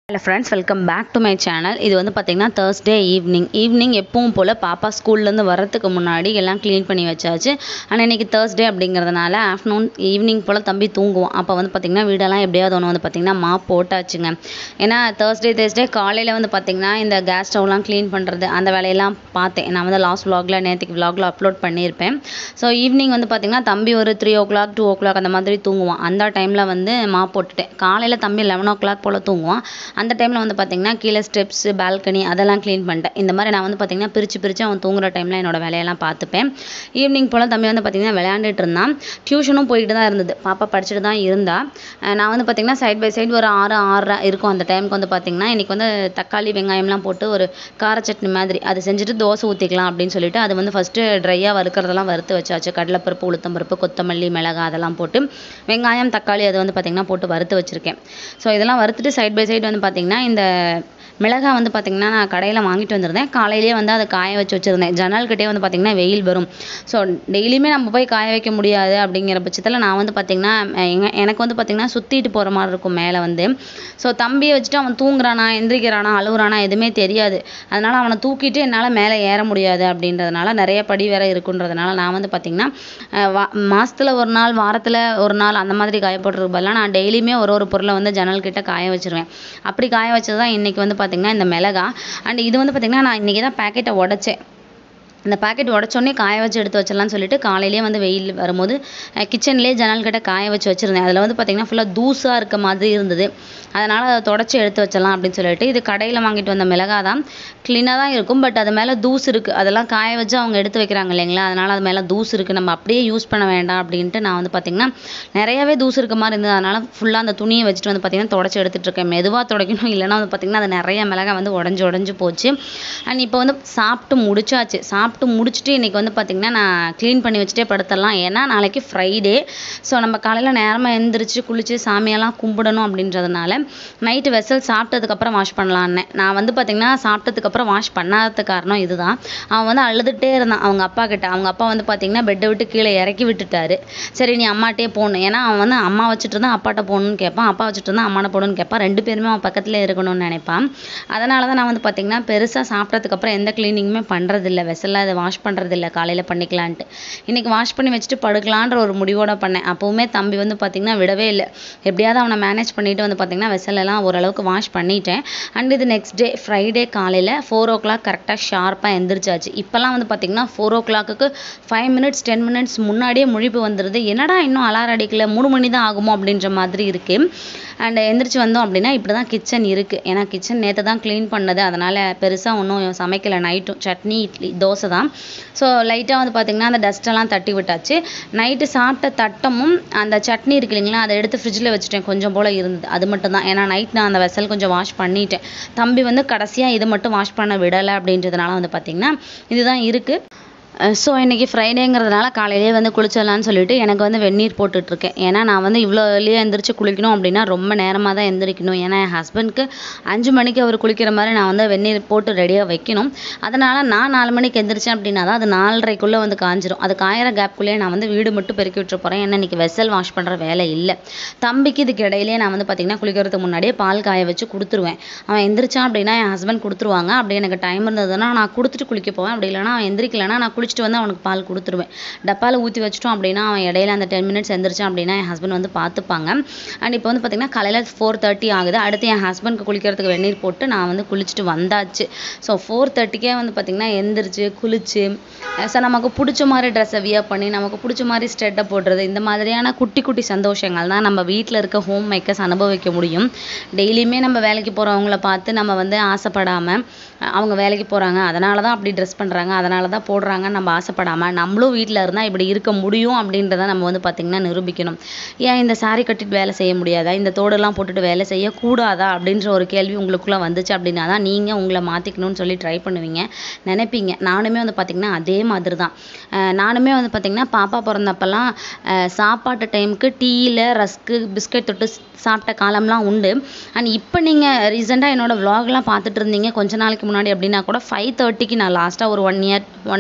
hello friends welcome back to my channel இது வந்து பார்த்திங்கன்னா தேர்ஸ்டே ஈவினிங் ஈவினிங் எப்பவும் போல் பாப்பா ஸ்கூல்லேருந்து வரத்துக்கு முன்னாடி எல்லாம் க்ளீன் பண்ணி வச்சாச்சு ஆனால் இன்றைக்கி தேர்ஸ்டே அப்படிங்கிறதுனால ஆஃப்டர்நூன் ஈவினிங் போல் தம்பி தூங்குவான் அப்போ வந்து பார்த்திங்கன்னா வீடெல்லாம் எப்படியாவது ஒன்று வந்து பார்த்திங்கன்னா மாப் போட்டாச்சுங்க ஏன்னா தேர்ஸ்டே தேர்ஸ்டே காலையில் வந்து பார்த்திங்கன்னா இந்த கேஸ் ஸ்டவ்லாம் க்ளீன் பண்ணுறது அந்த வேலையெல்லாம் பார்த்தேன் நான் வந்து லாஸ்ட் vlogல நேற்றுக்கு vlogல அப்லோட் பண்ணியிருப்பேன் ஸோ ஈவினிங் வந்து பார்த்திங்கன்னா தம்பி ஒரு three o'clock two o'clock அந்த மாதிரி தூங்குவான் அந்த டைமில் வந்து மாப் போட்டுட்டேன் காலையில் தம்பி லெவன் ஓ கிளாக் போல் தூங்குவான் அந்த டைமில் வந்து பார்த்திங்கன்னா கீழே ஸ்டெப்ஸு பால்கனி அதெல்லாம் க்ளீன் பண்ணிட்டேன் இந்த மாதிரி நான் வந்து பார்த்திங்கன்னா பிரித்து பிரித்து அவன் தூங்குற டைமில் என்னோட வேலையெல்லாம் பார்த்துப்பேன் ஈவினிங் போல் தம்பி வந்து பார்த்திங்கன்னா விளையாண்டுட்டு இருந்தான் டியூஷனும் போயிட்டு தான் இருந்தது பாப்பா படிச்சுட்டு தான் இருந்தா அஹ் நான் வந்து பார்த்திங்கன்னா சைட் பை சைடு ஒரு ஆறு ஆறரை இருக்கும் அந்த டைமுக்கு வந்து பார்த்திங்கன்னா இன்றைக்கி வந்து தக்காளி வெங்காயம்லாம் போட்டு ஒரு கார சட்னி மாதிரி அது செஞ்சுட்டு தோசை ஊற்றிக்கலாம் அப்படின்னு சொல்லிட்டு அது வந்து ஃபஸ்ட்டு ட்ரையாக வறுக்கிறதெல்லாம் வறுத்து வச்சாச்சு கடலைப்பருப்பு உளுத்தம்பருப்பு கொத்தமல்லி மிளகாய் அதெல்லாம் போட்டு வெங்காயம் தக்காளி அது வந்து பார்த்திங்கன்னா போட்டு வறுத்து வச்சுருக்கேன் ஸோ இதெல்லாம் வறுத்துட்டு சைட் பை சைடு வந்து பார்த்திங்கன்னா இந்த மிளகாய் வந்து பார்த்திங்கன்னா நான் கடையில் வாங்கிட்டு வந்திருந்தேன் காலையிலேயே வந்து அதை காய வச்சு வச்சுருந்தேன் ஜன்னல்கிட்டே வந்து பார்த்திங்கன்னா வெயில் வரும் ஸோ டெய்லியுமே நம்ம போய் காய வைக்க முடியாது அப்படிங்கிற பட்சத்தில் நான் வந்து பார்த்திங்கன்னா எங்க எனக்கு வந்து பார்த்திங்கன்னா சுற்றிட்டு போகிற மாதிரி இருக்கும் மேலே வந்து ஸோ தம்பியை வச்சுட்டு அவன் தூங்குறானா எந்திரிக்கிறானா அழுகுறானா எதுவுமே தெரியாது அதனால் அவனை தூக்கிட்டு என்னால் மேலே ஏற முடியாது அப்படின்றதுனால நிறைய படி வேற இருக்குன்றதுனால நான் வந்து பார்த்திங்கன்னா அஹ் வா மாசத்துல ஒரு நாள் வாரத்தில் ஒரு நாள் அந்த மாதிரி காய போடுறதுக்கு பதிலாக நான் டெய்லியுமே ஒரு ஒரு பொருளை வந்து ஜன்னல் கிட்ட காய வச்சிருவேன் அப்படி காய வச்சது தான் இன்னைக்கு வந்து பார்த்திங்கன்னா இந்த மிளகா அண்ட் இது வந்து பார்த்திங்கன்னா நான் இன்றைக்கி தான் பேக்கெட்டை உடைச்சேன் அந்த பாக்கெட் உடச்சோடனே காய வச்சு எடுத்து வச்சிடலாம்னு சொல்லிட்டு காலையிலேயே வந்து வெயில் வரும்போது கிச்சன்லேயே ஜன்னல் கிட்ட காய வச்சு வச்சுருந்தேன் அதில் வந்து பார்த்திங்கன்னா ஃபுல்லாக தூசாக இருக்க மாதிரி இருந்தது அதனால் அதை தொடச்சி எடுத்து வச்சிடலாம் அப்படின்னு சொல்லிட்டு இது கடையில் வாங்கிட்டு வந்த மிளகா தான் க்ளீனாக தான் இருக்கும் பட் அது மேலே தூசு இருக்குது அதெல்லாம் காய வச்சு அவங்க எடுத்து வைக்கிறாங்க இல்லைங்களா அதனால் அது மேலே தூசு இருக்குது நம்ம அப்படியே யூஸ் பண்ண வேண்டாம் அப்படின்ட்டு நான் வந்து பார்த்திங்கன்னா நிறையவே தூசு இருக்க மாதிரி இருந்தது அதனால் ஃபுல்லாக அந்த துணியை வச்சுட்டு வந்து பார்த்திங்கன்னா தொடச்சி எடுத்துகிட்டு இருக்கேன் மெதுவாக துடைக்கணும் இல்லைன்னா வந்து பார்த்திங்கன்னா அது நிறைய மிளகா வந்து உடஞ்சி உடஞ்சி போச்சு அண்ட் இப்போ வந்து சாப்பிட்டு முடிச்சாச்சு சாப்பிட்டு முடிச்சுட்டு இன்றைக்கி வந்து பார்த்திங்கன்னா நான் க்ளீன் பண்ணி வச்சுட்டே படுத்துடலாம் ஏன்னா நாளைக்கு ஃப்ரைடே ஸோ நம்ம காலையில் நேரமாக எழுந்திரிச்சு குளிச்சு சாமியெல்லாம் கும்பிடணும் அப்படின்றதுனால நைட்டு வெசல் சாப்பிட்டதுக்கப்புறம் வாஷ் பண்ணலான்னே நான் வந்து பார்த்திங்கன்னா சாப்பிட்டதுக்கப்புறம் வாஷ் பண்ணாதது காரணம் இதுதான் அவன் வந்து அழுதுகிட்டே இருந்தான் அவங்க அப்பா கிட்ட அவங்க அப்பா வந்து பார்த்திங்கன்னா பெட்டை விட்டு கீழே இறக்கி விட்டுட்டாரு சரி நீ அம்மாட்டே போகணும் ஏன்னா அவன் வந்து அம்மா வச்சுட்டு இருந்தா அப்பாட்ட போகணும்னு கேட்பான் அப்பா வச்சுட்டு இருந்தா அம்மாட்ட போகணும்னு கேட்பான் ரெண்டு பேருமே அவன் பக்கத்தில் இருக்கணும்னு நினைப்பான் அதனால தான் நான் வந்து பார்த்திங்கன்னா பெருசாக சாப்பிட்டதுக்கப்புறம் எந்த க்ளீனிங்குமே பண்ணுறதில்ல வெசலில் அதை வாஷ் பண்ணுறதில்ல காலையில் பண்ணிக்கலான்ட்டு இன்றைக்கி வாஷ் பண்ணி வச்சுட்டு படுக்கலான்ற ஒரு முடிவோட பண்ணேன் அப்போவுமே தம்பி வந்து பார்த்திங்கன்னா விடவே இல்லை எப்படியாவது அவனை மேனேஜ் பண்ணிட்டு வந்து பார்த்திங்கன்னா வெசலெல்லாம் ஓரளவுக்கு வாஷ் பண்ணிட்டேன் அண்ட் இது நெக்ஸ்ட் டே ஃப்ரைடே காலையில் ஃபோர் ஓ கிளாக் கரெக்டாக ஷார்ப்பாக எந்திரிச்சாச்சு இப்போல்லாம் வந்து பார்த்திங்கன்னா ஃபோர் ஓ கிளாக்குக்கு ஃபைவ் மினிட்ஸ் டென் மினிட்ஸ் முன்னாடியே முழிப்பு வந்துடுது என்னடா இன்னும் அலாரம் அடிக்கல மூணு மணி தான் ஆகுமோ அப்படின்ற மாதிரி இருக்குது அண்ட் எந்திரிச்சு வந்தோம் அப்படின்னா இப்படி தான் கிச்சன் இருக்குது ஏன்னா கிச்சன் நேற்று தான் க்ளீன் பண்ணது அதனால் பெருசாக ஒன்றும் சமைக்கலை நைட்டும் சட்னி இட்லி தோசை தான் ஸோ லைட்டாக வந்து பார்த்திங்கன்னா அந்த டஸ்ட்டெல்லாம் தட்டி விட்டாச்சு நைட்டு சாப்பிட்ட தட்டமும் அந்த சட்னி இருக்கு இல்லைங்களா அதை எடுத்து ஃப்ரிட்ஜில் வச்சுட்டேன் கொஞ்சம் போல் இருந்தது அது மட்டும் தான் ஏன்னா நைட் நான் அந்த வெசல் கொஞ்சம் வாஷ் பண்ணிட்டேன் தம்பி வந்து கடைசியாக இது மட்டும் வாஷ் பண்ண விடலை அப்படின்றதுனால வந்து பார்த்திங்கன்னா இதுதான் இருக்குது ஸோ இன்றைக்கி ஃப்ரைடேங்கிறதுனால காலையிலேயே வந்து குளிச்சிடலான்னு சொல்லிட்டு எனக்கு வந்து வெந்நீர் போட்டுட்ருக்கேன் ஏன்னா நான் வந்து இவ்வளோ early-ஆ எந்திரிச்சு குளிக்கணும் அப்படின்னா ரொம்ப நேரமாக தான் எந்திரிக்கணும் ஏன்னா என் ஹஸ்பண்ட்க்கு அஞ்சு மணிக்கு அவர் குளிக்கிற மாதிரி நான் வந்து வெந்நீர் போட்டு ரெடியாக வைக்கணும் அதனால் நான் நாலு மணிக்கு எந்திரிச்சேன் அப்படின்னா தான் அது நாலரைக்குள்ளே வந்து காஞ்சிரும் அது காயிற கேப்குள்ளேயே நான் வந்து வீடு மட்டும் பெருக்கி விட்டுற போகிறேன் ஏன்னா இன்றைக்கி வெசல் வாஷ் பண்ணுற வேலை இல்லை தம்பிக்கு இதுக்கு இடையிலேயே நான் வந்து பார்த்திங்கன்னா குளிக்கிறதுக்கு முன்னாடியே பால் காய வச்சு கொடுத்துருவேன் அவன் எந்திரிச்சான் அப்படின்னா என் ஹஸ்பண்ட் கொடுத்துருவாங்க அப்படி எனக்கு டைம் இருந்ததுன்னா நான் கொடுத்துட்டு குளிக்க போவேன் அப்படி இல்லைன்னா அவன் எந்திரிக்கலைன்னா நான் குளிச்சுட்டு வந்து அவனுக்கு பால் கொடுத்துருவேன் டப்பாவில் ஊற்றி வச்சிட்டோம் அப்படின்னா அவன் இடையில அந்த டென் மினிட்ஸ் எந்திரிச்சான் அப்படின்னா என் ஹஸ்பண்ட் வந்து பார்த்துப்பாங்க அண்ட் இப்போ வந்து பார்த்திங்கன்னா காலையில் ஃபோர் தேர்ட்டி ஆகுது அடுத்து என் ஹஸ்பண்ட்க்கு குளிக்கிறதுக்கு வெந்நீர் போட்டு நான் வந்து குளிச்சுட்டு வந்தாச்சு ஸோ ஃபோர் தேர்ட்டிக்கே வந்து பார்த்திங்கன்னா எந்திரிச்சு குளிச்சு ஸோ நமக்கு பிடிச்ச மாதிரி ட்ரெஸ்ஸை வியர் பண்ணி நமக்கு பிடிச்ச மாதிரி ஸ்டெட்டை போடுறது இந்த மாதிரியான குட்டி குட்டி சந்தோஷங்கள் தான் நம்ம வீட்டில் இருக்க ஹோம் மேக்கர்ஸ் அனுபவிக்க முடியும் டெய்லியுமே நம்ம வேலைக்கு போகிறவங்கள பார்த்து நம்ம வந்து ஆசைப்படாமல் அவங்க வேலைக்கு போகிறாங்க அதனால தான் அப்படி ட்ரெஸ் பண்ணுறாங்க அதனால தான் போடுறாங்கன்னு நம்ம ஆசைப்படாமல் நம்மளும் வீட்டில் இருந்தால் இப்படி இருக்க முடியும் அப்படின்றத நம்ம வந்து பார்த்திங்கன்னா நிரூபிக்கணும் ஏன் இந்த saree கட்டிட்டு வேலை செய்ய முடியாதா இந்த தோடெல்லாம் போட்டுட்டு வேலை செய்யக்கூடாதா அப்படின்ற ஒரு கேள்வி உங்களுக்குள்ளே வந்துச்சு அப்படின்னா தான் நீங்கள் உங்களை மாற்றிக்கணும்னு சொல்லி ட்ரை பண்ணுவீங்க நினைப்பீங்க நானுமே வந்து பார்த்திங்கன்னா அதே மாதிரி தான் அஹ் நானுமே வந்து பார்த்திங்கன்னா பாப்பா பிறந்தப்பெல்லாம் அஹ் சாப்பாட்டு டைமுக்கு டீயில் ரஸ்க்கு பிஸ்கட் தொட்டு ஸ்- சாப்பிட்ட காலம்லாம் உண்டு அண்ட் இப்போ நீங்கள் ரீசெண்டாக என்னோட vlogலாம் பார்த்துட்டு இருந்தீங்க கொஞ்ச நாளைக்கு முன்னாடி அப்படின்னா கூட ஃபைவ் தேர்ட்டிக்கு நான் லாஸ்ட்டாக ஒரு one year one and half years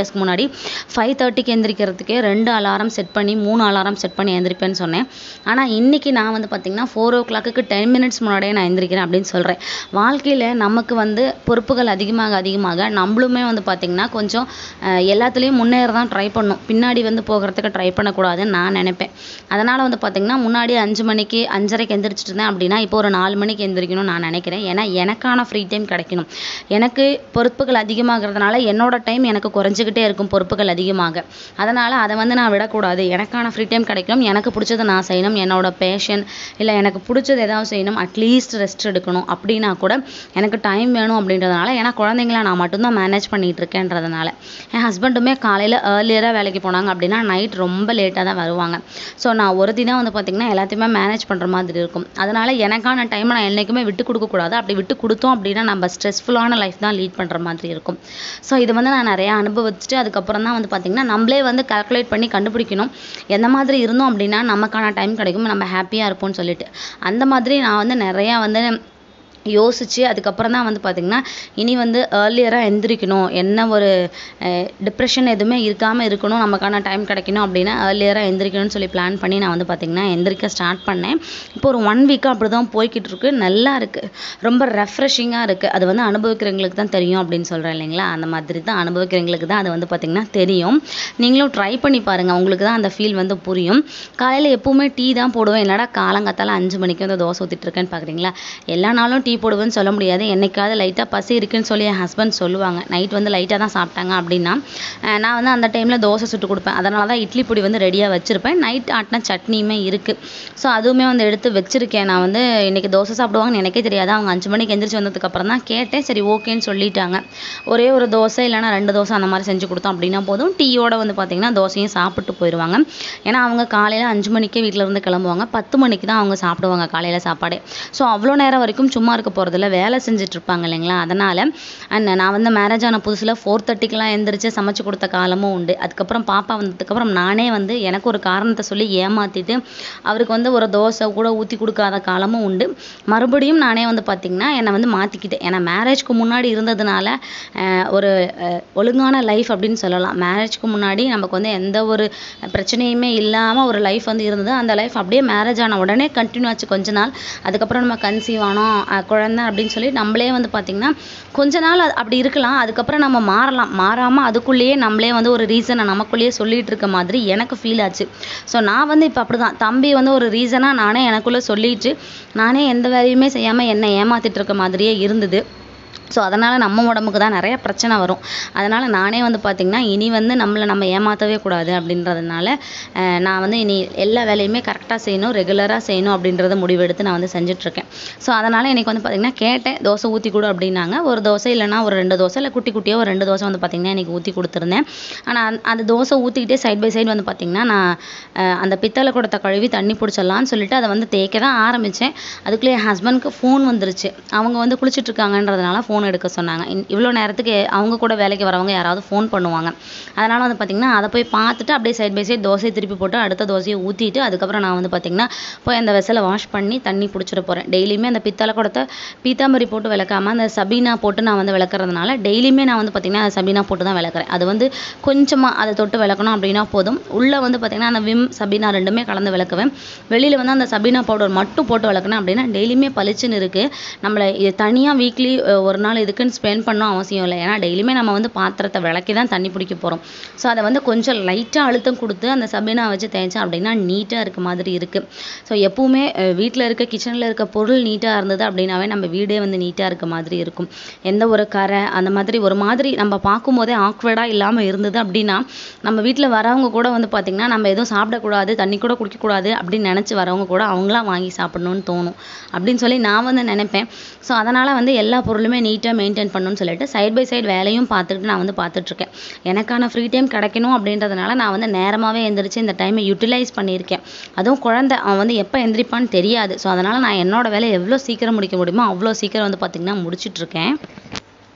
இயர்ஸ்க்கு முன்னாடி ஃபைவ் தேர்ட்டிக்கு எந்திரிக்கிறதுக்கே ரெண்டு அலாரம் செட் பண்ணி மூணு அலாரம் செட் பண்ணி எந்திரிப்பேன்னு சொன்னேன் ஆனால் இன்னைக்கு நான் வந்து பார்த்திங்கன்னா ஃபோர் ஓ கிளாக்கு டென் மினிட்ஸ் முன்னாடியே நான் எந்திரிக்கிறேன் அப்படின்னு சொல்கிறேன் வாழ்க்கையில் நமக்கு வந்து பொறுப்புகள் அதிகமாக அதிகமாக நம்மளுமே வந்து பார்த்திங்கன்னா கொஞ்சம் அஹ், எல்லாத்துலேயும் முன்னேற தான் ட்ரை பண்ணணும் பின்னாடி வந்து போகிறதுக்கு ட்ரை பண்ணக்கூடாதுன்னு நான் நினைப்பேன் அதனால் வந்து பார்த்திங்கன்னா முன்னாடி அஞ்சு மணிக்கு அஞ்சரைக்கு எந்திரிச்சிட்டு இருந்தேன் அப்படின்னா இப்போ ஒரு நாலு மணிக்கு எந்திரிக்கணும்னு நான் நினைக்கிறேன் ஏன்னா எனக்கான ஃப்ரீ டைம் கிடைக்கணும் எனக்கு பொறுப்புகள் அதிகமாகிறதுனால என்னோட டைம் எனக்கு குறைஞ்சிக்கிட்டே இருக்கும் பொறுப்புகள் அதிகமாக அதனால் அதை வந்து நான் விடக்கூடாது எனக்கான ஃப்ரீ டைம் கிடைக்கணும் எனக்கு பிடிச்சதை நான் செய்யணும் என்னோட பேஷன் இல்லை எனக்கு பிடிச்சது ஏதாவது செய்யணும் அட்லீஸ்ட் ரெஸ்ட் எடுக்கணும் அப்படின்னா கூட எனக்கு டைம் வேணும் அப்படின்றதுனால ஏன்னா குழந்தைங்கள நான் மட்டும்தான் மேனேஜ் பண்ணிட்டு இருக்கேன்றதுனால என் ஹஸ்பண்டுமே காலையில் ஏர்லியராக வேலைக்கு போனாங்க அப்படின்னா நைட் ரொம்ப லேட்டாக தான் வருவாங்க ஸோ நான் ஒரு தினம் வந்து பார்த்திங்கன்னா எல்லாத்தையுமே மேனேஜ் பண்ணுற மாதிரி இருக்கும் அதனால் எனக்கான டைமை நான் என்றைக்குமே விட்டு கொடுக்கக்கூடாது அப்படி விட்டு கொடுத்தோம் அப்படின்னா நம்ம ஸ்ட்ரெஸ்ஃபுல்லான லைஃப் தான் லீட் பண்ணுற மாதிரி இருக்கும் ஸோ இது வந்து நான் நிறையா அனுபவிச்சுட்டு அதுக்கப்புறம் தான் வந்து பார்த்திங்கன்னா நம்மளே வந்து கால்குலேட் பண்ணி கண்டுபிடிக்கணும் எந்த மாதிரி இருந்தோம் அப்படின்னா நமக்கான டைம் கிடைக்கும் நம்ம ஹாப்பியாக இருப்போம்னு சொல்லிட்டு அந்த மாதிரி நான் வந்து நிறையா வந்து யோசிச்சு அதுக்கப்புறம் தான் வந்து பார்த்திங்கன்னா இனி வந்து ஏர்லியராக எந்திரிக்கணும் என்ன ஒரு டிப்ரெஷன் எதுவுமே இருக்காமல் இருக்கணும் நமக்கான டைம் கிடைக்கணும் அப்படின்னா ஏர்லியராக எந்திரிக்கணும்னு சொல்லி பிளான் பண்ணி நான் வந்து பார்த்திங்கன்னா எந்திரிக்க ஸ்டார்ட் பண்ணேன் இப்போ ஒரு ஒன் வீக்காக அப்படி தான் போய்கிட்டு இருக்கு நல்லா இருக்குது ரொம்ப ரெஃப்ரெஷிங்காக இருக்குது அது வந்து அனுபவிக்கிறவங்களுக்கு தான் தெரியும் அப்படின்னு சொல்கிறேன் இல்லைங்களா அந்த மாதிரி தான் அனுபவிக்கிறவங்களுக்கு தான் அது வந்து பார்த்திங்கன்னா தெரியும் நீங்களும் ட்ரை பண்ணி பாருங்கள் உங்களுக்கு தான் அந்த ஃபீல் வந்து புரியும் காலையில் எப்பவுமே டீ தான் போடுவேன் என்னடா காலங்காத்தால அஞ்சு மணிக்கு வந்து தோசை ஊற்றிட்டு இருக்கேன்னு பார்க்குறீங்களா எல்லா நாளும் டீ போடுவேன்னு சொல்ல முடியாது என்னைக்காவது லைட்டாக பசி இருக்குன்னு சொல்லி என் ஹஸ்பண்ட் சொல்லுவாங்க நைட் வந்து லைட்டாக தான் சாப்பிட்டாங்க அப்படின்னா அஹ் நான் வந்து அந்த டைமில் தோசை சுட்டு கொடுப்பேன் அதனால தான் இட்லி பொடி வந்து ரெடியாக வச்சுருப்பேன் நைட் ஆட்டின சட்னியுமே இருக்குது ஸோ அதுவுமே வந்து எடுத்து வச்சுருக்கேன் நான் வந்து இன்னைக்கு தோசை சாப்பிடுவாங்கன்னு எனக்கே தெரியாது அவங்க அஞ்சு மணிக்கு எந்திரிச்சு வந்ததுக்கு அப்புறம் தான் கேட்டேன் சரி ஓகேன்னு சொல்லிட்டாங்க ஒரே ஒரு தோசை இல்லைன்னா ரெண்டு தோசை அந்த மாதிரி செஞ்சு கொடுத்தோம் அப்படின்னா போதும் டீயோட வந்து பார்த்தீங்கன்னா தோசையும் சாப்பிட்டு போயிடுவாங்க ஏன்னா அவங்க காலையில் அஞ்சு மணிக்கே வீட்டில் இருந்து கிளம்புவாங்க பத்து மணிக்கு தான் அவங்க சாப்பிடுவாங்க காலையில் சாப்பாடே ஸோ அவ்வளோ நேரம் வரைக்கும் சும்மா இருக்க போகிறதில்ல வேலை செஞ்சுட்டு இருப்பாங்க இல்லைங்களா அதனால் அண்ட் நான் வந்து மேரேஜ் ஆன புதுசில் ஃபோர் தேர்ட்டிக்கெலாம் எந்திரிச்சு சமைச்சு கொடுத்த காலமும் உண்டு அதுக்கப்புறம் பாப்பா வந்ததுக்கப்புறம் நானே வந்து எனக்கு ஒரு காரணத்தை சொல்லி ஏமாற்றிட்டு அவருக்கு வந்து ஒரு தோசை கூட ஊற்றி கொடுக்காத காலமும் உண்டு மறுபடியும் நானே வந்து பார்த்திங்கன்னா என்னை வந்து மாற்றிக்கிட்டேன் ஏன்னா மேரேஜ்க்கு முன்னாடி இருந்ததுனால அஹ், ஒரு அஹ், ஒழுங்கான லைஃப் அப்படின்னு சொல்லலாம் மேரேஜ்க்கு முன்னாடி நமக்கு வந்து எந்த ஒரு பிரச்சனையுமே இல்லாமல் ஒரு லைஃப் வந்து இருந்தது அந்த லைஃப் அப்படியே மேரேஜ் ஆன உடனே கண்டினியூ ஆச்சு கொஞ்ச நாள் அதுக்கப்புறம் நம்ம கன்சீவ் ஆனோம் அஹ், குழந்தை அப்படின்னு சொல்லி நம்மளே வந்து பார்த்திங்கன்னா கொஞ்ச நாள் அது அப்படி இருக்கலாம் அதுக்கப்புறம் நம்ம மாறலாம் மாறாமல் அதுக்குள்ளேயே நம்மளே வந்து ஒரு ரீசனை நமக்குள்ளேயே சொல்லிட்டு இருக்க மாதிரி எனக்கு ஃபீல் ஆச்சு ஸோ நான் வந்து இப்போ அப்படிதான் தம்பி வந்து ஒரு ரீசனாக நானே எனக்குள்ளே சொல்லிட்டு நானே எந்த வேலையுமே செய்யாமல் என்னை ஏமாத்திட்டு இருக்க மாதிரியே இருந்தது ஸோ அதனால் நம்ம உடம்புக்கு தான் நிறைய பிரச்சனை வரும் அதனால் நானே வந்து பார்த்திங்கன்னா இனி வந்து நம்மளை நம்ம ஏமாற்றவே கூடாது அப்படின்றதுனால அஹ், நான் வந்து இனி எல்லா வேலையுமே கரெக்டாக செய்யணும் ரெகுலராக செய்யணும் அப்படின்றத முடிவெடுத்து நான் வந்து செஞ்சுட்ருக்கேன் ஸோ அதனால் எனக்கு வந்து பார்த்திங்கன்னா கேட்டேன் தோசை ஊற்றி கொடு அப்படின்னாங்க ஒரு தோசை இல்லைன்னா ஒரு ரெண்டு தோசை இல்லை குட்டி குட்டியாக ஒரு ரெண்டு தோசை வந்து பார்த்திங்கன்னா எனக்கு ஊற்றி கொடுத்துருந்தேன் ஆனால் அந்த தோசை ஊற்றிக்கிட்டே சைட் பை சைடு வந்து பார்த்திங்கன்னா நான் அஹ், அந்த பித்தளை குடத்தை கழுவி தண்ணி பிடிச்சிடலான்னு சொல்லிட்டு அதை வந்து தேய்க்க தான் ஆரம்பித்தேன் அதுக்குள்ளே என் ஹஸ்பண்ட்க்கு ஃபோன் வந்துருச்சு அவங்க வந்து குளிச்சுட்டு இருக்காங்கன்றதுனால ஃபோன் எடுக்க சொன்னாங்க இன்- இவ்வளோ நேரத்துக்கு அவங்க கூட வேலைக்கு வரவங்க யாராவது ஃபோன் பண்ணுவாங்க அதனால் வந்து பார்த்திங்கன்னா அதை போய் பார்த்துட்டு அப்படியே சைட் பை சைடு தோசையை திருப்பி போட்டு அடுத்த தோசையை ஊற்றிட்டு அதுக்கப்புறம் நான் வந்து பார்த்திங்கன்னா போய் அந்த வெசலை வாஷ் பண்ணி தண்ணி பிடிச்சிட போகிறேன் டெய்லியுமே அந்த பித்தளை குடத்தை பீத்தாம்பரி போட்டு விளக்காம அந்த சபீனா போட்டு நான் வந்து விளக்குறதுனால டெய்லியுமே நான் வந்து பார்த்திங்கன்னா அந்த சபீனா போட்டு தான் விளக்குறேன் அது வந்து கொஞ்சமாக அதை தொட்டு விளக்கணும் அப்படின்னா போதும் உள்ளே வந்து பார்த்திங்கன்னா அந்த விம் சபீனா ரெண்டுமே கலந்து விளக்குவேன் வெளியில் வந்து அந்த சபீனா பவுடர் மட்டும் போட்டு விளக்குனேன் அப்படின்னா டெய்லியுமே பளிச்சுன்னு இருக்குது நம்மளை இது தனியாக வீக்லி ஒரு நாள் இதுக்குன்னு ஸ்பெண்ட் பண்ணணும் அவசியம் இல்லை ஏன்னா டெய்லியுமே நம்ம வந்து பாத்திரத்தை விளக்கி தான் தண்ணி பிடிக்க போகிறோம் ஸோ அதை வந்து கொஞ்சம் லைட்டாக அழுத்தம் கொடுத்து அந்த சபீனா வச்சு தேய்ச்சா அப்படின்னா நீட்டாக இருக்க மாதிரி இருக்குது ஸோ எப்பவுமே வீட்டில் இருக்க கிச்சனில் இருக்க பொருள் நீட்டாக இருந்தது அப்படின்னாவே நம்ம வீடே வந்து நீட்டாக இருக்க மாதிரி இருக்கும் எந்த ஒரு கரை அந்த மாதிரி ஒரு மாதிரி நம்ம பார்க்கும்போதே ஆக்வர்டாக இல்லாமல் இருந்தது அப்படின்னா நம்ம வீட்டில் வரவங்க கூட வந்து பார்த்திங்கன்னா நம்ம எதுவும் சாப்பிடக்கூடாது தண்ணி கூட குடிக்கக்கூடாது அப்படின்னு நினச்சி வரவங்க கூட அவங்களா வாங்கி சாப்பிடணும்னு தோணும் அப்படின்னு சொல்லி நான் வந்து நினைப்பேன் ஸோ அதனால் வந்து எல்லா பொருளுமே நீட்டாக மெயின்டைன் பண்ணணும்னு சொல்லிட்டு சைட் பை சைடு வேலையும் பார்த்துக்கிட்டு நான் வந்து பார்த்துட்ருக்கேன் எனக்கான ஃப்ரீ டைம் கிடைக்கணும் அப்படின்றதுனால நான் வந்து நேரமாகவே எந்திரிச்சு இந்த டைமை யூட்டிலைஸ் பண்ணியிருக்கேன் அதுவும் குழந்தை அவன் வந்து எப்போ எந்திரிப்பான்னு தெரியாது ஸோ அதனால் நான் என்னோட வேலையை எவ்வளோ சீக்கிரம் முடிக்க முடியுமோ அவ்வளோ சீக்கிரம் வந்து பார்த்திங்கன்னா முடிச்சிட்ருக்கேன்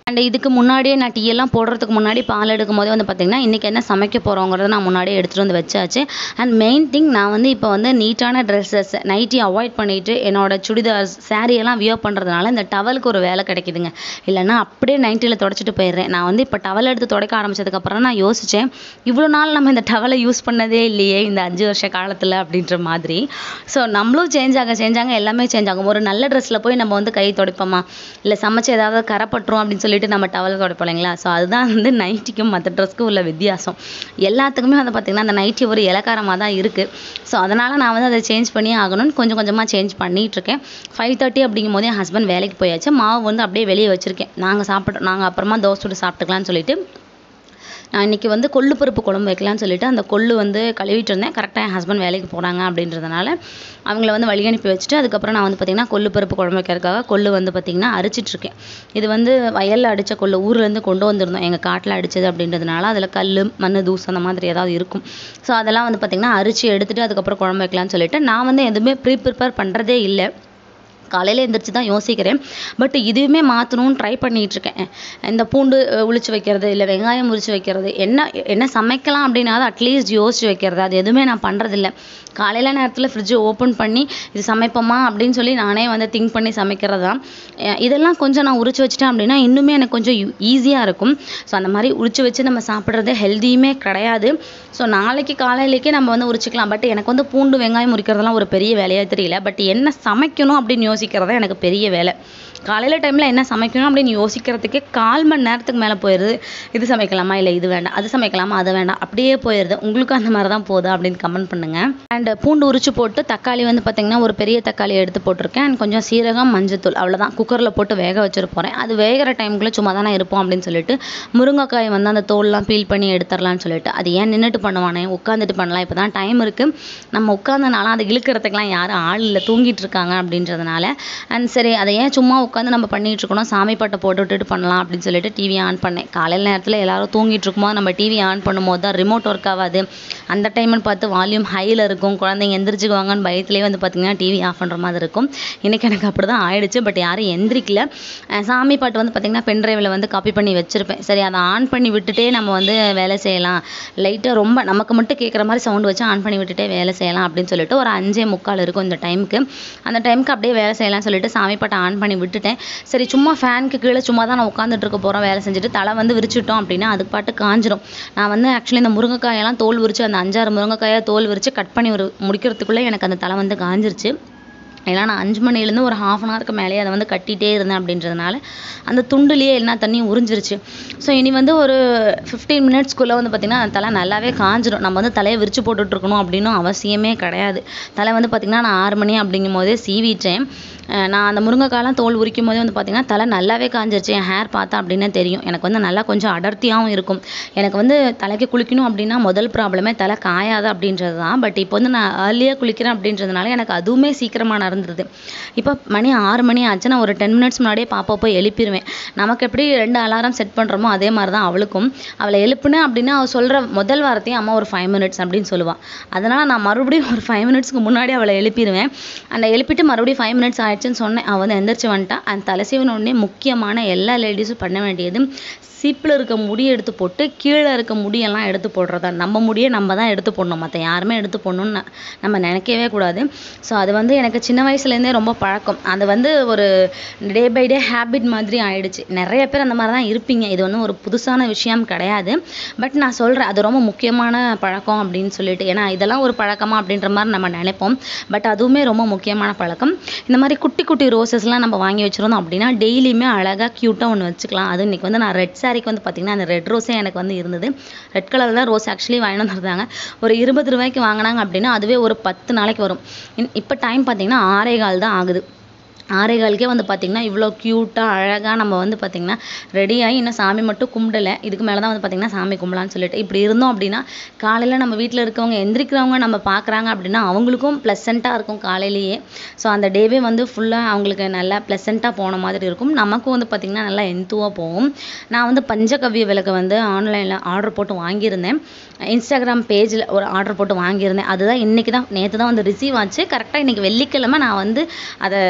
அண்ட் இதுக்கு முன்னாடியே நான் டீ எல்லாம் போடுறதுக்கு முன்னாடி பால் எடுக்கும் போதே வந்து பார்த்திங்கன்னா இன்றைக்கி என்ன சமைக்க போகிறோங்கிறத நான் முன்னாடியே எடுத்துகிட்டு வந்து வச்சாச்சு அண்ட் மெயின் திங் நான் வந்து இப்போ வந்து நீட்டான ட்ரெஸ்ஸஸ் நைட்டி அவாய்ட் பண்ணிவிட்டு என்னோட சுடிதார்ஸ் saree எல்லாம் வியர் பண்ணுறதுனால இந்த டவலுக்கு ஒரு வேலை கிடைக்குதுங்க இல்லைன்னா அப்படியே நைட்டியில் தொடச்சிட்டு போயிடுறேன் நான் வந்து இப்போ டவல் எடுத்து துடைக்க ஆரம்பிச்சதுக்கப்புறம் நான் யோசித்தேன் இவ்வளோ நாள் நம்ம இந்த டவலை யூஸ் பண்ணதே இல்லையே இந்த அஞ்சு வருஷ காலத்தில் அப்படின்ற மாதிரி ஸோ நம்மளும் சேஞ்ச் ஆக சேஞ்ச் ஆக எல்லாமே சேஞ்ச் ஆகும் ஒரு நல்ல ட்ரெஸ்ஸில் போய் நம்ம வந்து கை துடைப்போமா இல்லை சமைச்சு ஏதாவது கரைப்பட்டுரும் அப்படின்னு சொல்லிட்டு நம்ம டவல் துடைப்போம் இல்லைங்களா ஸோ அதுதான் வந்து நைட்டிக்கும் மற்ற ட்ரெஸ்க்கும் உள்ள வித்தியாசம் எல்லாத்துக்குமே வந்து பார்த்திங்கன்னா அந்த நைட்டி ஒரு இலக்காரமாக தான் இருக்குது ஸோ அதனால் நான் வந்து அதை சேஞ்ச் பண்ணி ஆகணும்னு கொஞ்சம் கொஞ்சமாக சேஞ்ச் பண்ணிட்டு இருக்கேன் ஃபைவ் தேர்ட்டி அப்படிங்கும் போது என் ஹஸ்பண்ட் வேலைக்கு போயாச்சு மாவு வந்து அப்படியே வெளியே வச்சுருக்கேன் நாங்கள் சாப்பிட்டு நாங்கள் அப்புறமா தோசை சுட்டு சாப்பிட்டுக்கலாம்னு சொல்லிட்டு நான் இன்றைக்கி வந்து கொள்ளு பருப்பு குழம்பு வைக்கலாம்னு சொல்லிட்டு அந்த கொள்ளு வந்து கழுவிட்டு இருந்தேன் கரெக்டாக என் ஹஸ்பண்ட் வேலைக்கு போகிறாங்க அப்படின்றதுனால அவங்கள வந்து வழி அனுப்பி வச்சுட்டு அதுக்கப்புறம் நான் வந்து பார்த்திங்கன்னா கொள்ளு பருப்பு குழம்பு வைக்கிறதுக்காக கொள்ளு வந்து பார்த்திங்கன்னா அரிச்சிட்டு இருக்கேன் இது வந்து வயலில் அடித்த கொள்ளு ஊர்லேருந்து கொண்டு வந்திருந்தோம் எங்கள் காட்டில் அடித்தது அப்படின்றதுனால அதில் கல் மண் தூசு அந்த மாதிரி ஏதாவது இருக்கும் ஸோ அதெல்லாம் வந்து பார்த்திங்கன்னா அரிச்சு எடுத்துட்டு அதுக்கப்புறம் குழம்பு வைக்கலாம்னு சொல்லிட்டு நான் வந்து எதுவுமே ப்ரீ ப்ரிப்பேர் பண்ணுறதே இல்லை காலையில் எந்திரிச்சு தான் யோசிக்கிறேன் பட் இதுவுமே மாற்றணும்னு ட்ரை பண்ணிட்டு இருக்கேன் இந்த பூண்டு அஹ், உளிச்சு வைக்கிறது இல்லை வெங்காயம் உரிச்சு வைக்கிறது என்ன என்ன சமைக்கலாம் அப்படின்னாவது அட்லீஸ்ட் யோசிச்சு வைக்கிறது அது எதுவுமே நான் பண்ணுறதில்ல காலையில் நேரத்தில் ஃப்ரிட்ஜை ஓப்பன் பண்ணி இது சமைப்போமா அப்படின்னு சொல்லி நானே வந்து திங்க் பண்ணி சமைக்கிறது தான் அஹ், இதெல்லாம் கொஞ்சம் நான் உரிச்சு வச்சிட்டேன் அப்படின்னா இன்னுமே எனக்கு கொஞ்சம் ஈஸியாக இருக்கும் ஸோ அந்த மாதிரி உரிச்சு வச்சு நம்ம சாப்பிட்றது ஹெல்தியுமே கிடையாது ஸோ நாளைக்கு காலையிலேக்கே நம்ம வந்து உரிச்சுக்கலாம் பட் எனக்கு வந்து பூண்டு வெங்காயம் உரிக்கிறதெல்லாம் ஒரு பெரிய வேலையாக தெரியல பட் என்ன சமைக்கணும் அப்படின்னு யோசிக்கிறது எனக்கு பெரிய வேலை காலையில் டைமில் என்ன சமைக்கணும் அப்படின்னு யோசிக்கிறதுக்கே கால் மணி நேரத்துக்கு மேலே போயிடுது இது சமைக்கலாமா இல்லை இது வேண்டாம் அது சமைக்கலாமா அது வேண்டாம் அப்படியே போயிடுது உங்களுக்கும் அந்த மாதிரி தான் போகுதா அப்படின்னு கமெண்ட் பண்ணுங்கள் அண்ட் பூண்டு உரிச்சு போட்டு தக்காளி வந்து பார்த்திங்கன்னா ஒரு பெரிய தக்காளி எடுத்து போட்டிருக்கேன் அண்ட் கொஞ்சம் சீரகம் மஞ்சத்தூள் அவ்வளோதான் குக்கரில் போட்டு வேக வச்சுட்டு போகிறேன் அது வேகிற டைமுக்குள்ளே சும்மா தானே இருப்போம் அப்படின்னு சொல்லிட்டு முருங்கைக்காய் வந்து அந்த தோல்லாம் பீல் பண்ணி எடுத்துடலாம்னு சொல்லிட்டு அது ஏன் நின்றுட்டு பண்ணுவானே உட்காந்துட்டு பண்ணலாம் இப்போ தான் டைம் இருக்குது நம்ம உட்காந்தனால அதை இழுக்கிறதுக்கெலாம் யாரும் ஆள் இல்லை தூங்கிட்டு இருக்காங்க அப்படின்றதுனால அண்ட் சரி அதை ஏன் சும்மா உட்காந்து நம்ம பண்ணிட்டு இருக்கணும் சாமி பாட்டை போட்டு விட்டுட்டு பண்ணலாம் அப்படின்னு சொல்லிட்டு டிவி ஆன் பண்ணேன் காலையில் நேரத்தில் எல்லாரும் தூங்கிட்டு இருக்கும்போது நம்ம டிவி ஆன் பண்ணும்போது தான் ரிமோட் ஒர்க் ஆகாது அந்த டைம்னு பார்த்து வால்யூம் ஹையில் இருக்கும் குழந்தைங்க எந்திரிச்சுக்குவாங்கன்னு பயத்துலேயே வந்து பார்த்திங்கன்னா டிவி ஆஃப் பண்ணுற மாதிரி இருக்கும் இன்றைக்கி எனக்கு அப்படி தான் ஆயிடுச்சு பட் யாரும் எந்திரிக்கல அஹ் சாமி பாட்டு வந்து பார்த்திங்கன்னா பென்ட்ரைவில் வந்து காப்பி பண்ணி வச்சுருப்பேன் சரி அதை ஆன் பண்ணி விட்டுட்டே நம்ம வந்து வேலை செய்யலாம் லைட்டாக ரொம்ப நமக்கு மட்டும் கேட்குற மாதிரி சவுண்ட் வச்சு ஆன் பண்ணி விட்டுட்டே வேலை செய்யலாம் அப்படின்னு சொல்லிட்டு ஒரு அஞ்சே முக்கால் இருக்கும் இந்த டைமுக்கு அந்த டைமுக்கு அப்படியே வேலை செய்யலாம்னு சொல்லிட்டு சாமி பாட்டை ஆன் பண்ணி விட்டுட்டேன் சரி சும்மா ஃபேனுக்கு கீழே சும்மா தான் நான் உட்காந்துட்டு இருக்க போகிறோம் வேலை செஞ்சுட்டு தலை வந்து விரிச்சிட்டோம் அப்படின்னா அதுக்கு பாட்டு காஞ்சிரும் நான் வந்து ஆக்சுவலி இந்த முருங்கைக்காயெல்லாம் தோல் விரிச்சு அந்த அஞ்சாறு முருங்கைக்காயை தோல் விரிச்சு கட் பண்ணி ஒரு முடிக்கிறதுக்குள்ளே எனக்கு அந்த தலை வந்து காஞ்சிருச்சு ஏன்னா நான் அஞ்சு மணிலேருந்து ஒரு ஹாஃப் அன் ஹவருக்கு மேலேயே அதை வந்து கட்டிகிட்டே இருந்தேன் அப்படின்றதுனால அந்த துண்டுலேயே எல்லா தண்ணியும் உறிஞ்சிருச்சு ஸோ இனி வந்து ஒரு ஃபிஃப்டீன் மினிட்ஸ்க்குள்ளே வந்து பார்த்திங்கன்னா அந்த தலை நல்லாவே காஞ்சிரும் நம்ம வந்து தலையை விரிச்சு போட்டுட்டு இருக்கணும் அப்படின்னும் அவசியமே கிடையாது தலை வந்து பார்த்திங்கன்னா நான் ஆறு மணி அப்படிங்கும் போதே சீவிட்டேன் அஹ் நான் அந்த முருங்கைக்காயெல்லாம் தோல் உரிக்கும் போதே வந்து பார்த்திங்கன்னா தலை நல்லாவே காஞ்சிருச்சு என் ஹேர் பார்த்தா அப்படின்னே தெரியும் எனக்கு வந்து நல்லா கொஞ்சம் அடர்த்தியாகவும் இருக்கும் எனக்கு வந்து தலைக்கு குளிக்கணும் அப்படின்னா முதல் ப்ராப்ளமே தலை காயாது அப்படின்றது தான் பட் இப்போ வந்து நான் ஏர்லியாக குளிக்கிறேன் அப்படின்றதுனால எனக்கு அதுவுமே சீக்கிரமாக நடந்துருது இப்போ மணி ஆறு மணி ஆச்சு நான் ஒரு டென் மினிட்ஸ் முன்னாடியே பாப்பா போய் எழுப்பிடுவேன் நமக்கு எப்படி ரெண்டு அலாரம் செட் பண்ணுறோமோ அதே மாதிரி தான் அவளுக்கும் அவளை எழுப்புனேன் அப்படின்னா அவள் சொல்கிற முதல் வாரத்தையும் அம்மா ஒரு ஃபைவ் மினிட்ஸ் அப்படின்னு சொல்லுவாள் அதனால் நான் மறுபடியும் ஒரு ஃபைவ் மினிட்ஸ்க்கு முன்னாடி அவளை எழுப்பிடுவேன் அந்த எழுப்பிட்டு மறுபடியும் ஃபைவ் மினிட்ஸ் ஆயிடுச்சுன்னு சொன்னேன் அவள் வந்து எந்திரிச்சு வந்துட்டா அந்த தலை சீவின உடனே முக்கியமான எல்லா லேடிஸும் பண்ண வேண்டியது சிப்பில் இருக்க முடியை எடுத்து போட்டு கீழே இருக்க முடியெல்லாம் எடுத்து போடுறதா நம்ம முடியை நம்ம தான் எடுத்து போடணும் மற்ற யாருமே எடுத்து போடணும்னு ந- நம்ம நினைக்கவே கூடாது ஸோ அது வந்து எனக்கு சின்ன வயசுலேருந்தே ரொம்ப பழக்கம் அது வந்து ஒரு டே பை டே ஹேபிட் மாதிரி ஆயிடுச்சு நிறைய பேர் அந்த மாதிரி தான் இருப்பீங்க இது ஒன்றும் ஒரு புதுசான விஷயம் கிடையாது பட் நான் சொல்கிறேன் அது ரொம்ப முக்கியமான பழக்கம் அப்படின்னு சொல்லிட்டு ஏன்னா இதெல்லாம் ஒரு பழக்கமா அப்படின்ற மாதிரி நம்ம நினைப்போம் பட் அதுவுமே ரொம்ப முக்கியமான பழக்கம் இந்த மாதிரி குட்டி குட்டி ரோசஸ்லாம் நம்ம வாங்கி வச்சிருந்தோம் அப்படின்னா டெய்லியுமே அழகாக க்யூட்டாக ஒன்று வச்சுக்கலாம் அது இன்னைக்கு வந்து நான் ரெட் சாரிக்கு வந்து பார்த்தீங்கன்னா அந்த ரெட் ரோஸே எனக்கு வந்து இருந்தது ரெட் கலர் தான் ரோஸ் ஆக்சுவலி வாங்கிட்டு வந்திருந்தாங்க ஒரு இருபது ரூபாய்க்கு வாங்கினாங்க அப்படின்னா அதுவே ஒரு பத்து நாளைக்கு வரும் இப்போ டைம் பார்த்தீங்கன்னா ஆறே கால் தான் ஆகுது ஆறே காலுக்கே வந்து பார்த்திங்கன்னா இவ்வளோ க்யூட்டாக அழகாக நம்ம வந்து பார்த்திங்கன்னா ரெடியாகி இன்னும் சாமி மட்டும் கும்பிடல இதுக்கு மேலே தான் வந்து பார்த்திங்கன்னா சாமி கும்பலான்னு சொல்லிட்டு இப்படி இருந்தோம் அப்படின்னா காலையில் நம்ம வீட்டில் இருக்கவங்க எந்திரிக்கிறவங்க நம்ம பார்க்குறாங்க அப்படின்னா அவங்களுக்கும் ப்ளசண்ட்டாக இருக்கும் காலையிலேயே ஸோ அந்த டேவே வந்து ஃபுல்லாக அவங்களுக்கு நல்லா ப்ளசண்ட்டாக போன மாதிரி இருக்கும் நமக்கும் வந்து பார்த்திங்கன்னா நல்லா எந்துவாக போகும் நான் வந்து பஞ்சகவ்ய விளக்கு வந்து ஆன்லைனில் ஆர்டர் போட்டு வாங்கியிருந்தேன் இன்ஸ்டாகிராம் பேஜில் ஒரு ஆர்டர் போட்டு வாங்கியிருந்தேன் அதுதான் இன்றைக்கி தான் நேற்று தான் வந்து ரிசீவ் ஆச்சு கரெக்டாக இன்றைக்கி வெள்ளிக்கிழமை நான் வந்து அதை பற்ற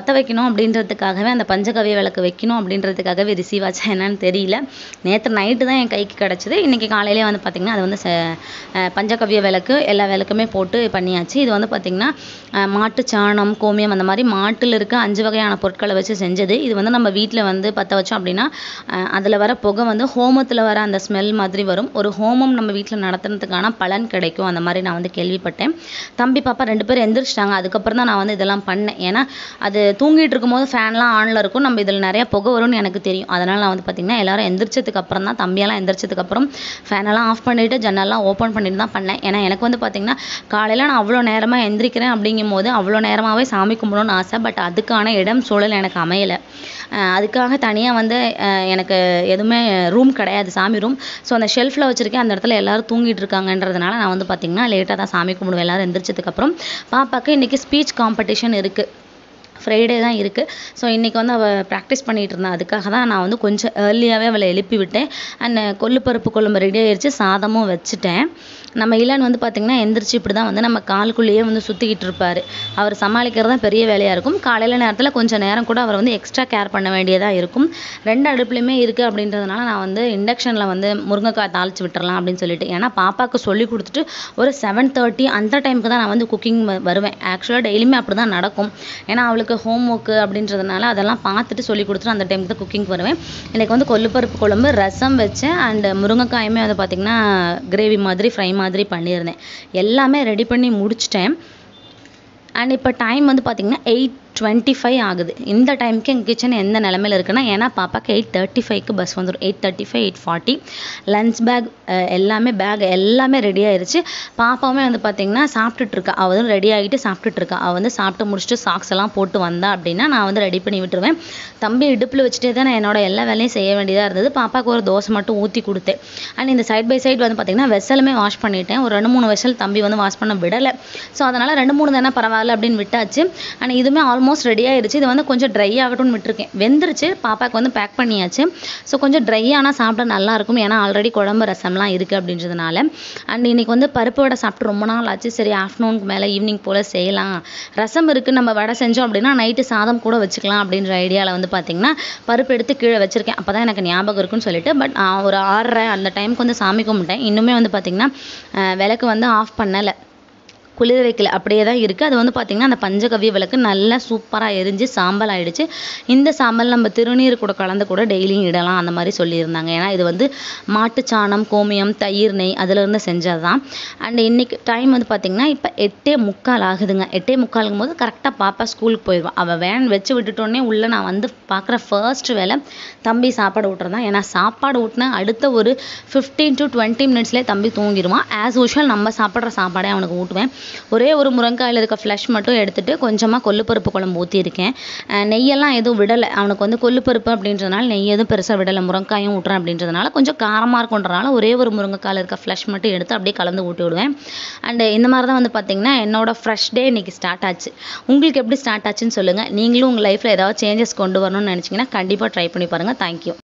பற்ற வைக்கணும் அப்படின்றதுக்காகவே அந்த பஞ்சகவ்ய விளக்கு வைக்கணும் அப்படின்றதுக்காகவே ரிசீவ் ஆச்சா என்னன்னு தெரியல நேற்று நைட்டு தான் என் கைக்கு கிடச்சிது இன்றைக்கி காலையிலே வந்து பார்த்திங்கன்னா அது வந்து ச அஹ் பஞ்சகவ்ய விளக்கு எல்லா விளக்குமே போட்டு பண்ணியாச்சு இது வந்து பார்த்திங்கன்னா அஹ் மாட்டு சாணம் கோமியம் அந்த மாதிரி மாட்டில் இருக்க அஞ்சு வகையான பொருட்களை வச்சு செஞ்சது இது வந்து நம்ம வீட்டில் வந்து பற்ற வச்சோம் அப்படின்னா அதில் வர புகை வந்து ஹோமத்தில் வர அந்த ஸ்மெல் மாதிரி வரும் ஒரு ஹோமம் நம்ம வீட்டில் நடத்துனதுக்கான பலன் கிடைக்கும் அந்த மாதிரி நான் வந்து கேள்விப்பட்டேன் தம்பி பாப்பா ரெண்டு பேரும் எந்திரிச்சிட்டாங்க அதுக்கப்புறம் தான் நான் வந்து இதெல்லாம் பண்ணேன் ஏன்னா அது தூங்கிட்டு இருக்கும்போது ஃபேன்லாம் ஆனில் இருக்கும் நம்ம இதில் நிறைய புகை வரும்னு எனக்கு தெரியும் அதனால் நான் வந்து பார்த்திங்கன்னா எல்லாரும் எந்திரிச்சதுக்கு அப்புறம் தான் தம்பியெல்லாம் எந்திரிச்சதுக்கு அப்புறம் ஃபேனெல்லாம் ஆஃப் பண்ணிவிட்டு ஜன்னல்லாம் ஓப்பன் பண்ணிட்டு தான் பண்ணேன் ஏன்னா எனக்கு வந்து பார்த்திங்கன்னா காலையில் நான் அவ்வளோ நேரமாக எந்திரிக்கிறேன் அப்படிங்கும் போது அவ்வளோ நேரமாகவே சாமி கும்பிடணும்னு ஆசை பட் அதுக்கான இடம் சூழல் எனக்கு அமையலை அதுக்காக தனியாக வந்து அஹ் எனக்கு எதுவுமே ரூம் கிடையாது சாமி ரூம் ஸோ அந்த ஷெல்ஃபில் வச்சுருக்கேன் அந்த இடத்துல எல்லாரும் தூங்கிட்டு இருக்காங்கன்றதுனால நான் வந்து பார்த்திங்கன்னா லேட்டாக தான் சாமி கும்பிடுவேன் எல்லாரும் எந்திரிச்சதுக்கப்புறம் பாப்பாக்கு இன்றைக்கி ஸ்பீச் காம்படிஷன் இருக்குது ஃப்ரைடே தான் இருக்குது ஸோ இன்றைக்கி வந்து அவள் ப்ராக்டிஸ் பண்ணிகிட்டு இருந்தா அதுக்காக தான் நான் வந்து கொஞ்சம் ஏர்லியாகவே அவளை எழுப்பி விட்டேன் அண்ட் கொள்ளுப்பருப்பு குழம்பு ரெடி ஆயிடுச்சு சாதமும் வச்சுட்டேன் நம்ம இளன் வந்து பார்த்திங்கன்னா எந்திரிச்சு இப்படி தான் வந்து நம்ம காலுக்குள்ளேயே வந்து சுற்றிக்கிட்டு இருப்பார் அவர் சமாளிக்கிறது தான் பெரிய வேலையாக இருக்கும் காலையில் நேரத்தில் கொஞ்சம் நேரம் கூட அவர் வந்து எக்ஸ்ட்ரா கேர் பண்ண வேண்டியதாக இருக்கும் ரெண்டு அடுப்புலையுமே இருக்குது அப்படின்றதுனால நான் வந்து இண்டக்ஷனில் வந்து முருங்கைக்காய் தாளிச்சு விட்டுறலாம் அப்படின்னு சொல்லிட்டு ஏன்னா பாப்பாவுக்கு சொல்லி கொடுத்துட்டு ஒரு செவன் தேர்ட்டி அந்த டைமுக்கு தான் நான் வந்து குக்கிங் வருவேன் ஆக்சுவலாக டெய்லியுமே அப்படி தான் நடக்கும் ஏன்னா அவளுக்கு ஹோம் ஒர்க்கு அப்படின்றதுனால அதெல்லாம் பார்த்துட்டு சொல்லி கொடுத்துட்டு அந்த டைமுக்கு தான் குக்கிங் வருவேன் எனக்கு வந்து கொள்ளுப்பருப்பு குழம்பு ரசம் வச்சேன் அண்ட் முருங்கைக்காயுமே வந்து பார்த்திங்கன்னா கிரேவி மாதிரி ஃப்ரை மாதிரி பண்ணியிருந்தேன் எல்லாமே ரெடி பண்ணி முடிச்சிட்டேன் அண்ட் இப்போ டைம் வந்து பார்த்திங்கன்னா எயிட் டுவெண்ட்டி ஃபைவ் ஆகுது இந்த டைமுக்கு எங்கள் கிச்சன் எந்த நிலமையில இருக்குன்னா ஏன்னா பாப்பாக்கு எயிட் தேர்ட்டி ஃபைவ்க்கு பஸ் வந்துடும் eight thirty five eight forty lunch bag எல்லாமே பேக் எல்லாமே ரெடி ஆயிருச்சு பாப்பாவுமே வந்து பார்த்திங்கன்னா சாப்பிட்டுட்டு இருக்கா அவள் வந்து ரெடி ஆகிட்டு சாப்பிட்டுட்டு இருக்கா அவள் வந்து சாப்பிட்டு முடிச்சுட்டு சாக்ஸ் எல்லாம் போட்டு வந்தா அப்படின்னா நான் வந்து ரெடி பண்ணி விட்டுருவேன் தம்பி இடுப்பில் வச்சுட்டே தான் நான் என்னோட எல்லா வேலையும் செய்ய வேண்டியதாக இருந்தது பாப்பாவுக்கு ஒரு தோசை மட்டும் ஊற்றி கொடுத்தேன் அண்ட் இந்த சைட் பை சைடு வந்து பார்த்திங்கன்னா வெசலுமே வாஷ் பண்ணிட்டேன் ஒரு ரெண்டு மூணு வெசல் தம்பி வந்து வாஷ் பண்ண விடலை ஸோ அதனால் ரெண்டு மூணு தானே பரவாயில்ல அப்படின்னு விட்டாச்சு அண்ட் இதுவுமே ஆல்மோஸ்ட் ரெடி ஆயிருச்சு இது வந்து கொஞ்சம் ட்ரை ஆகட்டும்னு விட்டுருக்கேன் வெந்துருச்சு பாப்பாக்கு வந்து பேக் பண்ணியாச்சு ஸோ கொஞ்சம் ட்ரை ஆனால் சாப்பிட நல்லா இருக்கும் ஏன்னா ஆல்ரெடி குழம்பு ரசம்லாம் இருக்குது அப்படின்றதுனால அண்ட் இன்னைக்கு வந்து பருப்பு வடை சாப்பிட்டு ரொம்ப நாள் ஆச்சு சரி ஆஃப்டர்நூனுக்கு மேலே ஈவினிங் போல் செய்யலாம் ரசம் இருக்குது நம்ம வடை செஞ்சோம் அப்படின்னா நைட்டு சாதம் கூட வச்சுக்கலாம் அப்படின்ற ஐடியாவில் வந்து பார்த்திங்கன்னா பருப்பு எடுத்து கீழே வச்சிருக்கேன் அப்போ தான் எனக்கு ஞாபகம் இருக்குன்னு சொல்லிட்டு பட் ஒரு ஆறரை அந்த டைமுக்கு வந்து சாமி கும்பிட்டேன் இன்னுமே வந்து பார்த்திங்கன்னா அஹ் விளக்கு வந்து ஆஃப் பண்ணலை குளிர வைக்கல அப்படியே தான் இருக்குது அது வந்து பார்த்திங்கன்னா அந்த பஞ்சகவ்ய விளக்கு நல்லா சூப்பராக எரிஞ்சு சாம்பல் ஆயிடுச்சு இந்த சாம்பல் நம்ம திருநீர் கூட கலந்து கூட டெய்லியும் இடலாம் அந்த மாதிரி சொல்லியிருந்தாங்க ஏன்னா இது வந்து மாட்டுச்சாணம் கோமியம் தயிர் நெய் அதிலிருந்து செஞ்சது தான் அண்ட் இன்னைக்கு டைம் வந்து பார்த்திங்கன்னா இப்போ எட்டே முக்கால் ஆகுதுங்க எட்டே முக்காலுங்கும் போது கரெக்டாக பாப்பா ஸ்கூலுக்கு போயிடுவான் அவள் வேன் வச்சு விட்டுட்டோன்னே உள்ளே நான் வந்து பார்க்குற ஃபர்ஸ்ட் வேலை தம்பி சாப்பாடு ஊட்டுறதான் ஏன்னா சாப்பாடு ஊட்டினா அடுத்த ஒரு ஃபிஃப்டீன் டு டுவெண்ட்டி மினிட்ஸ்லேயே தம்பி தூங்கிடுவான் ஆஸ் யூஷுவல் நம்ம சாப்பிட்ற சாப்பாடே அவனுக்கு ஊட்டுவேன் ஒரே ஒரு முருங்காயில் இருக்க ஃப்ளஷ் மட்டும் எடுத்துட்டு கொஞ்சமாக கொள்ளுப்பருப்பு குழம்பு ஊற்றிருக்கேன் நெய்யெல்லாம் எதுவும் விடலை அவனுக்கு வந்து கொள்ளுப்பருப்பு அப்படின்றதுனால நெய் எதுவும் பெருசாக விடலை முருங்காயும் ஊட்டுறேன் அப்படின்றதுனால கொஞ்சம் காரமாக இருக்குன்றனால ஒரே ஒரு முருங்கைக்காயில் இருக்க ஃப்ளஷ் மட்டும் எடுத்து அப்படியே கலந்து ஊட்டி விடுவேன் அண்டு இந்த மாதிரி தான் வந்து பார்த்தீங்கன்னா என்னோட ஃப்ரெஷ் டே இன்னைக்கு ஸ்டார்ட் ஆச்சு உங்களுக்கு எப்படி ஸ்டார்ட் ஆச்சுன்னு சொல்லுங்கள் நீங்களும் உங்கள் லைஃப்பில் ஏதாவது சேஞ்சஸ் கொண்டு வரணும்னு நினச்சிங்கன்னா கண்டிப்பாக ட்ரை பண்ணி பாருங்கள் தேங்க்யூ